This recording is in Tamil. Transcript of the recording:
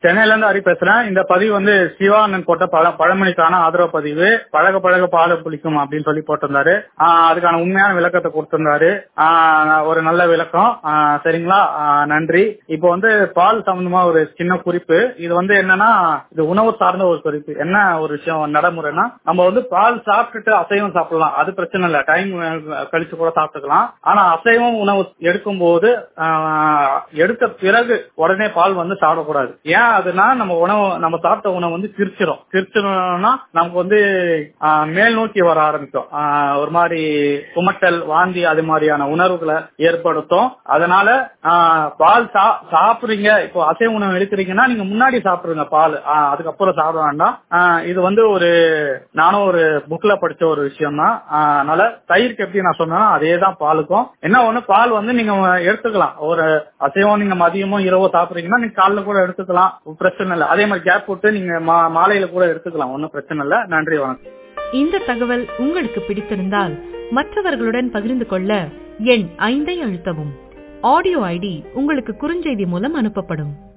சென்னையில இருந்து ஹரி பேசுறேன் இந்த பதிவு வந்து சிவானந்த் போட்ட பழ பழமொழிக்கான ஆதரவு பதிவு பழக பழக பால் புளிக்கும் அப்படின்னு சொல்லி போட்டிருந்தாரு ஆஹ் அதுக்கான உண்மையான விளக்கத்தை கொடுத்திருந்தாரு ஆஹ் ஒரு நல்ல விளக்கம் ஆஹ் சரிங்களா ஆஹ் நன்றி இப்போ வந்து பால் சம்பந்தமா ஒரு சின்ன குறிப்பு இது வந்து என்னன்னா இது உணவு சார்ந்த ஒரு குறிப்பு என்ன ஒரு விஷயம் நடைமுறைனா நம்ம வந்து பால் சாப்பிட்டுட்டு அசைவம் சாப்பிடலாம் அது பிரச்சனை இல்ல டைம் கழிச்சு கூட சாப்பிட்டுக்கலாம் ஆனா அசைவம் உணவு எடுக்கும் போது ஆஹ், எடுத்த பிறகு உடனே பால் வந்து சாப்பிடக்கூடாது ஏன் அதுனா நம்ம உணவு நம்ம சாப்பிட்ட உணவு வந்து கிரிச்சிரும் கிரிச்சிரோம்னா நமக்கு வந்து ஆஹ், மேல் நோக்கி வர ஆரம்பிக்கும் ஆஹ், ஒரு மாதிரி குமட்டல் வாந்தி அது மாதிரியான உணர்வுகளை ஏற்படுத்தும் அதனால ஆஹ், பால் சா- சாப்பிடுறீங்க இப்போ அசைவ உணவு எடுக்கிறீங்கன்னா நீங்க முன்னாடி சாப்பிடுங்க பால் ஆஹ், அதுக்கப்புறம் சாப்பிட வேண்டாம் ஆஹ், இது வந்து ஒரு நானும் ஒரு புக்ல படிச்ச ஒரு விஷயம் தான் அதனால தயிருக்கு எப்படி நான் சொன்னேனோ அதே தான் பாலுக்கும் என்ன ஒண்ணு பால் வந்து நீங்க எடுத்துக்கலாம் ஒரு அசைவம் நீங்க மதியமோ இரவோ சாப்பிடுறீங்கன்னா நீங்க காலைல கூட எடுத்துக்கலாம் பிரச்சனை இல்லை அதே மாதிரி கேப் போட்டு நீங்க மா- மாலையில கூட எடுத்துக்கலாம் ஒன்றும் பிரச்சனை இல்லை நன்றி வணக்கம் இந்த தகவல் உங்களுக்கு பிடித்திருந்தால் மற்றவர்களுடன் பகிர்ந்து கொள்ள எண் ஐந்தை அழுத்தவும் ஆடியோ ஐடி உங்களுக்கு குறுஞ்செய்தி மூலம் அனுப்பப்படும்